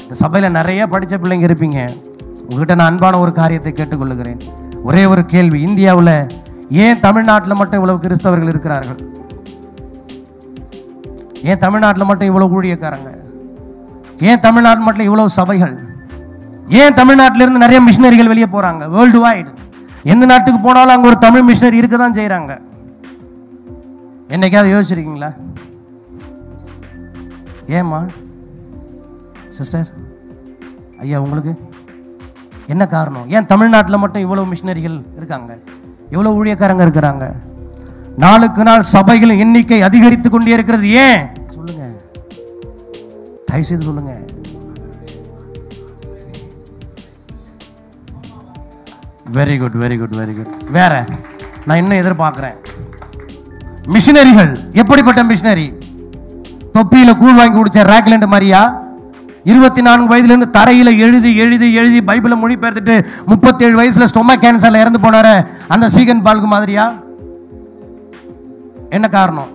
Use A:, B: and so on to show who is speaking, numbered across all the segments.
A: இந்த சபையில் நிறைய படித்த பிள்ளைங்க இருப்பீங்க உங்ககிட்ட நான் அன்பான ஒரு காரியத்தை கேட்டுக்கொள்ளுகிறேன் ஒரே ஒரு கேள்வி இந்தியாவில் ஏன் தமிழ்நாட்டில் மட்டும் இவ்வளவு கிறிஸ்தவர்கள் இருக்கிறார்கள் ஏன் தமிழ்நாட்டில் மட்டும் இவ்வளவு ஊழியக்காரங்க ஏன் தமிழ்நாடு மட்டும் இவ்வளவு சபைகள் ஏன் தமிழ்நாட்டில இருந்து நிறைய மிஷினரிகள் வெளியே போறாங்க வேர்ல்டு வைடு எந்த நாட்டுக்கு போனாலும் அங்கே ஒரு தமிழ் மிஷினரி இருக்க தான் செய்கிறாங்க என்னைக்காவது யோசிச்சிருக்கீங்களா ஏம்மா சிஸ்டர் ஐயா உங்களுக்கு என்ன காரணம் ஏன் தமிழ்நாட்டில் மட்டும் இவ்வளவு மிஷினரிகள் இருக்காங்க இவ்வளோ ஊழியக்காரங்க இருக்கிறாங்க நாளுக்கு நாள் சபைகளின் எண்ணிக்கை அதிகரித்து கொண்டே இருக்கிறது ஏன் சொல்லுங்க தயவு செய்து சொல்லுங்க very good very good very good வேற நான் இன்னும் எதிர்பார்க்குறேன் மிஷினரிகள் எப்படிப்பட்ட மிஷினரி தொப்பியில கூழ் வாங்கி குடிச்ச ரேக்லண்ட் மாதிரியா இருபத்தி நான்கு வயதுலேருந்து தரையில எழுதி எழுதி எழுதி பைபிளை மொழிபெயர்த்துட்டு முப்பத்தேழு வயசுல ஸ்டொமக் கேன்சர்ல இறந்து போனார அந்த சீகன் பால்கு மாதிரியா என்ன காரணம்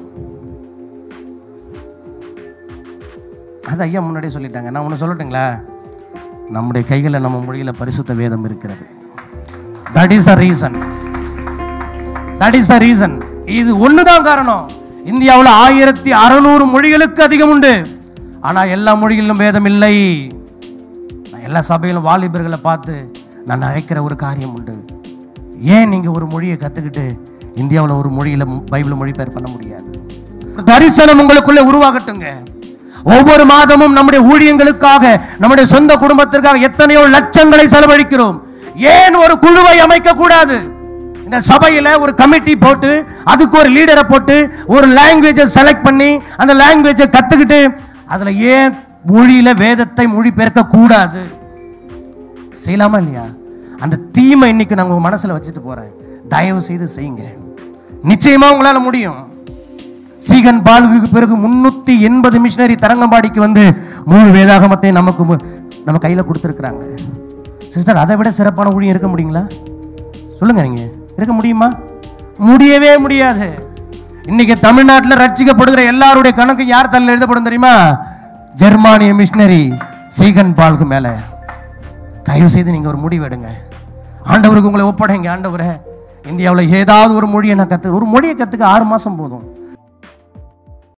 A: அது ஐயா முன்னாடியே சொல்லிட்டாங்க நான் ஒன்று சொல்லட்டுங்களா நம்முடைய கைகளில் நம்ம மொழியில் பரிசுத்த வேதம் இருக்கிறது that is the reason that is the reason இது ஒன்று தான் காரணம் இந்தியாவில் ஆயிரத்தி அறநூறு மொழிகளுக்கு அதிகம் உண்டு ஆனால் எல்லா மொழிகளிலும் வேதம் இல்லை நான் எல்லா சபையிலும் வாலிபர்களை பார்த்து நான் அழைக்கிற ஒரு காரியம் உண்டு ஏன் நீங்கள் ஒரு மொழியை கற்றுக்கிட்டு இந்தியாவில் ஒரு மொழியில் பைபிள் மொழிபெயர் பண்ண முடியாது தரிசனம் உங்களுக்குள்ளே உருவாகட்டுங்க ஒவ்வொரு மாதமும் நம்முடைய ஊழியங்களுக்காக நம்முடைய சொந்த குடும்பத்திற்காக எத்தனையோ லட்சங்களை செலவழிக்கிறோம் ஏன் ஒரு குழுவை அமைக்க கூடாது இந்த சபையில ஒரு கமிட்டி போட்டு அதுக்கு ஒரு லீடரை போட்டு ஒரு லாங்குவேஜை செலக்ட் பண்ணி அந்த லாங்குவேஜை கத்துக்கிட்டு அதுல ஏன் மொழியில வேதத்தை மொழிபெயர்க்க கூடாது செய்யலாமா இல்லையா அந்த தீமை இன்னைக்கு நான் உங்க மனசுல வச்சுட்டு போறேன் தயவு செய்து செய்யுங்க நிச்சயமா உங்களால முடியும் சீகன் பாலுக்கு பிறகு முன்னூத்தி எண்பது மிஷினரி தரங்கம்பாடிக்கு வந்து மூணு வேதாகமத்தை நமக்கு மு- நம்ம கையில கொடுத்துருக்குறாங்க சிஸ்டர் அதை விட சிறப்பான ஊழியம் இருக்க முடியுங்களா சொல்லுங்க நீங்க இருக்க முடியுமா முடியவே முடியாது இன்னைக்கு தமிழ்நாட்டில் ரட்சிக்கப்படுகிற எல்லாருடைய கணக்கு யார் தலையில் எழுதப்படும் தெரியுமா ஜெர்மானிய மிஷினரி சீகன் பாலுக்கு மேல தயவு செய்து நீங்க ஒரு முடிவு எடுங்க ஆண்டவருக்கு உங்களை ஒப்படைங்க ஆண்டவரே இந்தியாவில் ஏதாவது ஒரு மொழியை நான் கற்று ஒரு மொழியை கற்றுக்க ஆறு மாதம் போதும்